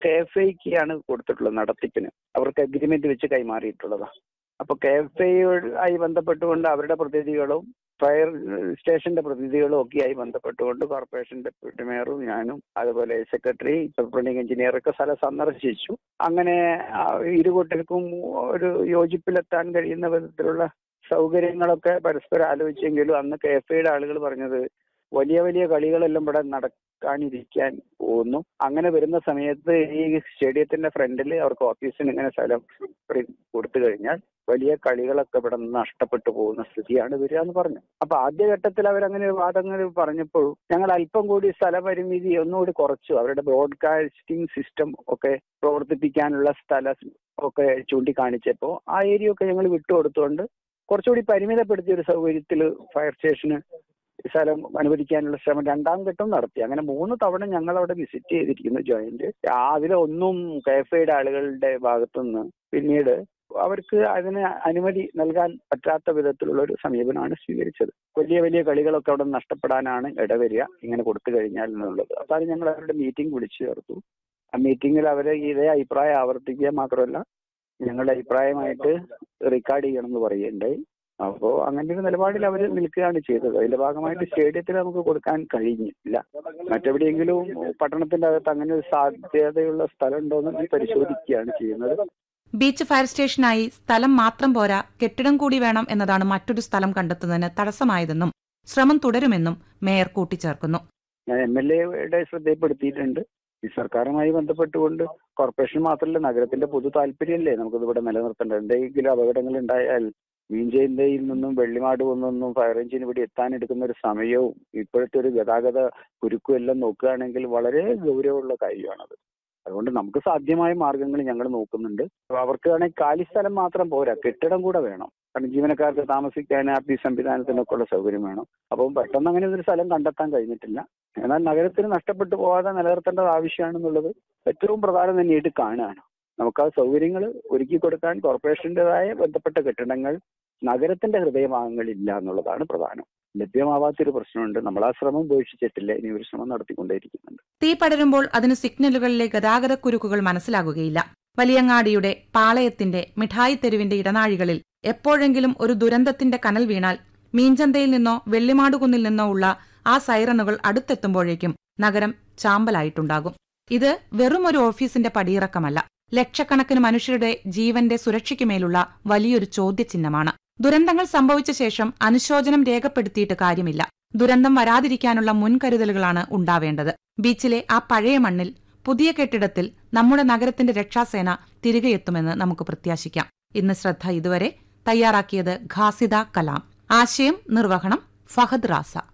K F ഐക്കാണ് കൊടുത്തിട്ടുള്ളത് നടത്തിപ്പിന് അവർക്ക് അഗ്രിമെന്റ് വെച്ച് കൈമാറിയിട്ടുള്ളതാണ് അപ്പൊ കെ എഫ് ഐ ബന്ധപ്പെട്ടുകൊണ്ട് അവരുടെ പ്രതിനിധികളും ഫയർ സ്റ്റേഷന്റെ പ്രതിനിധികളും ഒക്കെയായി ബന്ധപ്പെട്ടുകൊണ്ട് കോർപ്പറേഷൻ ഡെപ്യൂട്ടി മേയറും ഞാനും അതുപോലെ സെക്രട്ടറി സൂപ്രണ്ടിംഗ് എഞ്ചിനീയർ ഒക്കെ സ്ഥലം സന്ദർശിച്ചു അങ്ങനെ ആ, ഇരുകൂട്ടർക്കും ഒരു യോജിപ്പിലെത്താൻ കഴിയുന്ന വിധത്തിലുള്ള സൗകര്യങ്ങളൊക്കെ പരസ്പരം ആലോചിച്ചെങ്കിലും അന്ന് കെ എഫ് ഐയുടെ ആളുകൾ പറഞ്ഞത് വലിയ വലിയ കളികളെല്ലാം ഇവിടെ നടക്കാനിരിക്കാൻ പോകുന്നു അങ്ങനെ വരുന്ന സമയത്ത് ഈ സ്റ്റേഡിയത്തിന്റെ ഫ്രണ്ടിൽ അവർക്ക് ഓഫീസിന് ഇങ്ങനെ സ്ഥലം കൊടുത്തു കഴിഞ്ഞാൽ വലിയ കളികളൊക്കെ ഇവിടെ നിന്ന് നഷ്ടപ്പെട്ടു പോകുന്ന സ്ഥിതിയാണ് വരിക എന്ന് പറഞ്ഞു അപ്പൊ ആദ്യഘട്ടത്തിൽ അവരങ്ങനെ വാദങ്ങൾ പറഞ്ഞപ്പോൾ ഞങ്ങൾ അല്പം കൂടി സ്ഥലപരിമിതി ഒന്നുകൂടി കുറച്ചു അവരുടെ ബ്രോഡ്കാസ്റ്റിംഗ് സിസ്റ്റം ഒക്കെ പ്രവർത്തിപ്പിക്കാനുള്ള സ്ഥലം ഒക്കെ ചൂണ്ടിക്കാണിച്ചപ്പോൾ ആ ഏരിയ ഒക്കെ ഞങ്ങൾ വിട്ടുകൊടുത്തുകൊണ്ട് കുറച്ചുകൂടി പരിമിതപ്പെടുത്തിയ ഒരു സൗകര്യത്തിൽ ഫയർ സ്റ്റേഷന് സ്ഥലം അനുവദിക്കാനുള്ള ശ്രമം രണ്ടാം ഘട്ടം നടത്തി അങ്ങനെ മൂന്ന് തവണ ഞങ്ങൾ അവിടെ വിസിറ്റ് ചെയ്തിരിക്കുന്നു ജോയിന്റ് അതിലെ ഒന്നും കെ എഫ് ഐയുടെ ആളുകളുടെ ഭാഗത്തുനിന്ന് പിന്നീട് അവർക്ക് അതിന് അനുമതി നൽകാൻ പറ്റാത്ത വിധത്തിലുള്ള ഒരു സമീപനമാണ് സ്വീകരിച്ചത് വലിയ വലിയ കളികളൊക്കെ അവിടെ നഷ്ടപ്പെടാനാണ് ഇടവരിക ഇങ്ങനെ കൊടുത്തു കഴിഞ്ഞാൽ എന്നുള്ളത് അതാണ് ഞങ്ങൾ അവരുടെ മീറ്റിംഗ് വിളിച്ചു ചേർത്തു ആ മീറ്റിംഗിൽ അവരെ ഇതേ അഭിപ്രായം ആവർത്തിക്കുക മാത്രമല്ല ഞങ്ങളുടെ അഭിപ്രായമായിട്ട് റെക്കോർഡ് ചെയ്യണം എന്ന് പറയുകയുണ്ടായി അപ്പോ അങ്ങനെ ഒരു നിലപാടിൽ അവർ നിൽക്കുകയാണ് ചെയ്തത് അതിന്റെ ഭാഗമായിട്ട് സ്റ്റേഡിയത്തിൽ നമുക്ക് കൊടുക്കാൻ കഴിഞ്ഞില്ല മറ്റെവിടെയെങ്കിലും പട്ടണത്തിന്റെ അകത്ത് അങ്ങനെ ഒരു സാധ്യതയുള്ള സ്ഥലം ഉണ്ടോ എന്ന് പരിശോധിക്കുകയാണ് ചെയ്യുന്നത് ബീച്ച് ഫയർ സ്റ്റേഷനായി സ്ഥലം മാത്രം പോരാ കെട്ടിടം കൂടി വേണം എന്നതാണ് മറ്റൊരു സ്ഥലം കണ്ടെത്തുന്നതിന് തടസ്സമായതെന്നും ശ്രമം തുടരുമെന്നും മേയർ കൂട്ടിച്ചേർക്കുന്നു ഞാൻ എം എൽ എയുടെ ശ്രദ്ധയിൽപ്പെടുത്തിയിട്ടുണ്ട് ഈ സർക്കാരുമായി ബന്ധപ്പെട്ടുകൊണ്ട് കോർപ്പറേഷൻ മാത്രമല്ല നഗരത്തിന്റെ പൊതു താല്പര്യമല്ലേ നമുക്കിത് ഇവിടെ നിലനിർത്തേണ്ടത് എന്തെങ്കിലും അപകടങ്ങൾ ഉണ്ടായാൽ മീൻചേന്തയിൽ നിന്നും വെള്ളിമാട് നിന്നും ഫയർ എഞ്ചിൻ ഇവിടെ എത്താൻ എടുക്കുന്ന ഒരു സമയവും ഇപ്പോഴത്തെ ഒരു ഗതാഗത കുരുക്കും എല്ലാം നോക്കുകയാണെങ്കിൽ വളരെ ഗൗരവമുള്ള കാര്യമാണത് അതുകൊണ്ട് നമുക്ക് സാധ്യമായ മാർഗങ്ങൾ ഞങ്ങൾ നോക്കുന്നുണ്ട് അവർക്ക് വേണമെങ്കിൽ കാലി സ്ഥലം മാത്രം പോരാ കെട്ടിടം കൂടെ വേണം കാരണം ജീവനക്കാർക്ക് താമസിക്കാൻ ആപ്പി സംവിധാനത്തിനൊക്കെ ഉള്ള സൗകര്യം വേണം അപ്പം പെട്ടെന്ന് അങ്ങനെ ഒരു സ്ഥലം കണ്ടെത്താൻ കഴിഞ്ഞിട്ടില്ല എന്നാൽ നഗരത്തിന് നഷ്ടപ്പെട്ടു പോകാതെ നിലനിർത്തേണ്ടത് ആവശ്യമാണെന്നുള്ളത് ഏറ്റവും പ്രധാനം തന്നെയായിട്ട് കാണുകയാണ് നമുക്ക് ആ സൗകര്യങ്ങൾ ഒരുക്കി കൊടുക്കാൻ കോർപ്പറേഷൻ്റെതായ ബന്ധപ്പെട്ട കെട്ടിടങ്ങൾ നഗരത്തിന്റെ ഹൃദയഭാഗങ്ങളിൽ ഇല്ല എന്നുള്ളതാണ് പ്രധാനം ലഭ്യമാവാത്തൊരു പ്രശ്നമുണ്ട് നമ്മൾ ആ ശ്രമം ഉപേക്ഷിച്ചിട്ടില്ല ഇനി ഒരു ശ്രമം നടത്തിക്കൊണ്ടേയിരിക്കുന്നുണ്ട് തീ പടരുമ്പോൾ അതിന് സിഗ്നലുകളിലെ ഗതാഗതക്കുരുക്കുകൾ മനസ്സിലാകുകയില്ല വലിയങ്ങാടിയുടെ പാളയത്തിന്റെ മിഠായി തെരുവിന്റെ ഇടനാഴികളിൽ എപ്പോഴെങ്കിലും ഒരു ദുരന്തത്തിന്റെ കനൽ വീണാൽ മീൻചന്തയിൽ നിന്നോ വെള്ളിമാടുകുന്നിൽ നിന്നോ ഉള്ള ആ സൈറണുകൾ അടുത്തെത്തുമ്പോഴേക്കും നഗരം ചാമ്പലായിട്ടുണ്ടാകും ഇത് വെറുമൊരു ഓഫീസിന്റെ പടിയിറക്കമല്ല ലക്ഷക്കണക്കിന് മനുഷ്യരുടെ ജീവന്റെ സുരക്ഷയ്ക്കുമേലുള്ള വലിയൊരു ചോദ്യചിഹ്നമാണ് ദുരന്തങ്ങൾ സംഭവിച്ച ശേഷം അനുശോചനം രേഖപ്പെടുത്തിയിട്ട് കാര്യമില്ല ദുരന്തം വരാതിരിക്കാനുള്ള മുൻകരുതലുകളാണ് ഉണ്ടാവേണ്ടത് ബീച്ചിലെ ആ പഴയ മണ്ണിൽ പുതിയ കെട്ടിടത്തിൽ നമ്മുടെ നഗരത്തിന്റെ രക്ഷാസേന തിരികെ എത്തുമെന്ന് നമുക്ക് പ്രത്യാശിക്കാം ഇന്ന് ശ്രദ്ധ ഇതുവരെ തയ്യാറാക്കിയത് ഖാസിദ കലാം ആശയം നിർവഹണം ഫഹദ് റാസ